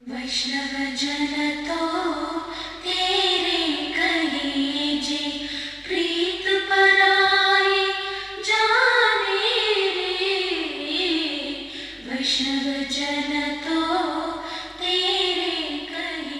वैष्णव जन तो तेरे कहे जे प्रीत पराए जाने रे वैष्णव जन तो तेरे कहे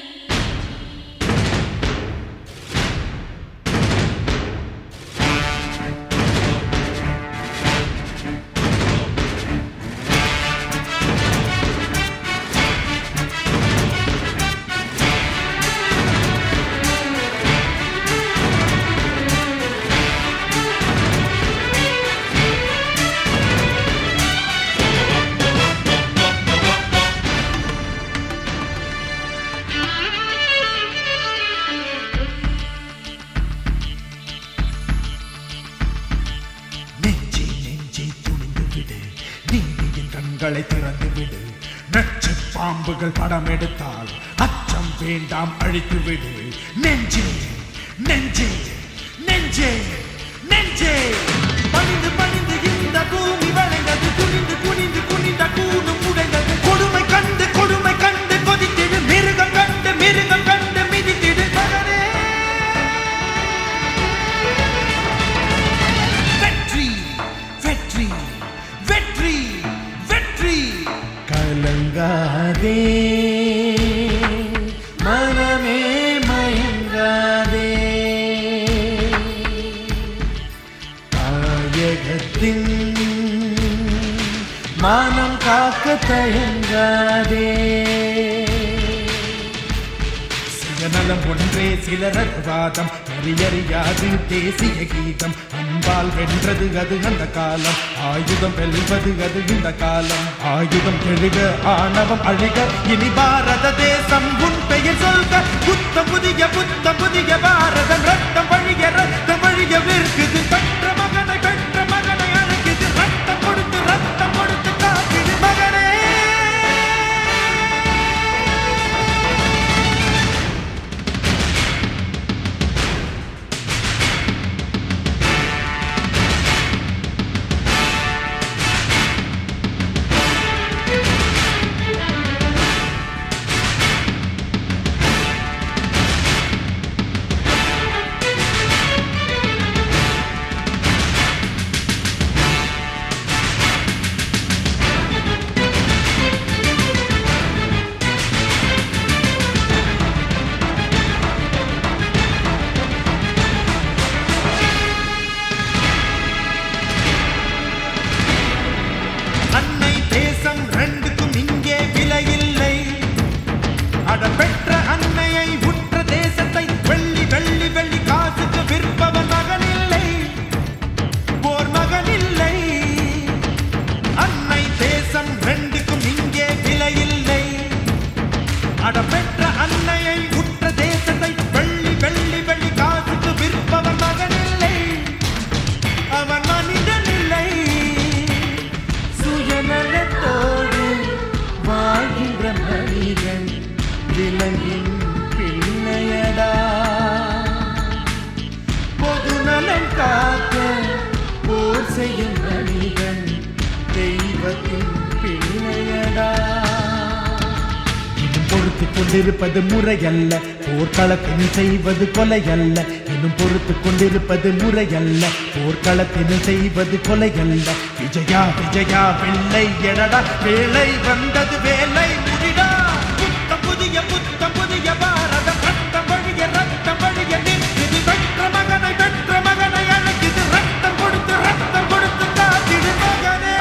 நெஞ்சே நெஞ்சே துணிந்து விடு நீதியின் கண்களை திறந்து விடு நச்சு பாம்புகள் படம் எடுத்தால் அச்சம் வேண்டாம் அழித்து விடு நெஞ்சே நெஞ்சே நெஞ்சே நெஞ்சே பணிந்து பணிந்து இந்த பூமி வளைந்தது குனிந்து குனிந்து குனிந்த கூடும் உடைந்தது கொடுமை கண்டு கொடுமை கண்டு கொதித்திடு மிருகம் கண்டு மிருகம் கண்டு மிதித்திடு மகனே வெற்றி வெற்றி வெற்றி வெற்றி கலங்காதே மனமே மயங்காதே தாயகத்தின் மானம் காக்க தயங்காதே சுயநலம் ஒன்றே சிலரது வாதம் அறியறியாது தேசிய கீதம் அன்பால் வென்றது அது அந்த காலம் ஆயுதம் வெல்வது அது இந்த காலம் ஆயுதம் எழுக ஆணவம் அழிக இனி பாரத தேசம் உன் பெயர் சொல்க புத்த புதிய புத்த புதிய பாரதம் ரத்தம் வழிய ரத்தம் வழிய விற்குது பெற்ற மகனை பெற்ற மகனை அழைக்குது ரத்தம் கொடுத்து ரத்தம் கொடுத்து காக்குது மகனே அன்னை தேசம் ரெண்டுக்கும் இங்கே விலையில்லை அட பெற்ற அன்னையை உற்ற தேசத்தை வெள்ளி வெள்ளி வெள்ளி காசுக்கு விற்பவன் மகன் இல்லை போர் மகன் இல்லை அன்னை தேசம் ரெண்டுக்கும் இங்கே விலையில்லை அட பெற்ற அன்னையை உற்ற தேசத்தை வெள்ளி வெள்ளி வெள்ளி காசுக்கு விற்பவன் மகன் இல்லை அவன் மனிதன் இல்லை சுயநலத்தோடு வாழ்கின்ற மனிதன் விலங்கின் பிள்ளையடா பொதுநலம் காக்க போர் செய்யும் மனிதன் தெய்வத்தின் பிள்ளையடா இன்னும் பொறுத்து கொண்டிருப்பது முறையல்ல போர்க்களத்தில் செய்வது கொலையல்ல இன்னும் பொறுத்து கொண்டிருப்பது முறையல்ல போர்க்களத்தில் செய்வது கொலையல்ல விஜயா விஜயா வெள்ளை எடடா வேலை வந்தது வேலை முடிடா புத்தம் புதிய புத்தம் புதிய பாரதம் ரத்தம் வழிய ரத்தம் வழிய நிற்குது பெற்ற மகனை பெற்ற மகனை அழைக்குது ரத்தம் கொடுத்து ரத்தம் கொடுத்து காத்திடு மகனே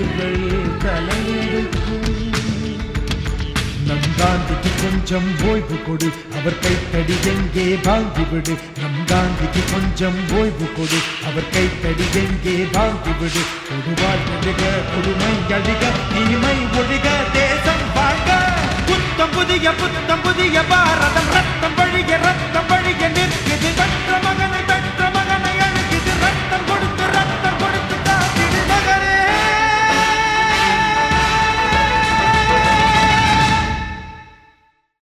உயிர்கள் தலையெடுக்கும் நம் காந்திக்கு கொஞ்சம் ஓய்வு கொடு அவர் கைத்தடி எங்கே வாங்கிவிடு நம் காந்திக்கு கொஞ்சம் ஓய்வு கொடு அவர் கைத்தடி எங்கே வாங்கிவிடு கொடுவாள் எழுக கொடுமை அழிக இனிமை ஒழிக தேசம் வாழ்க புத்தம் புதிய புத்தம் புதிய பாரதம் ரத்தம் வழிய ரத்தம் வழிய நிற்குது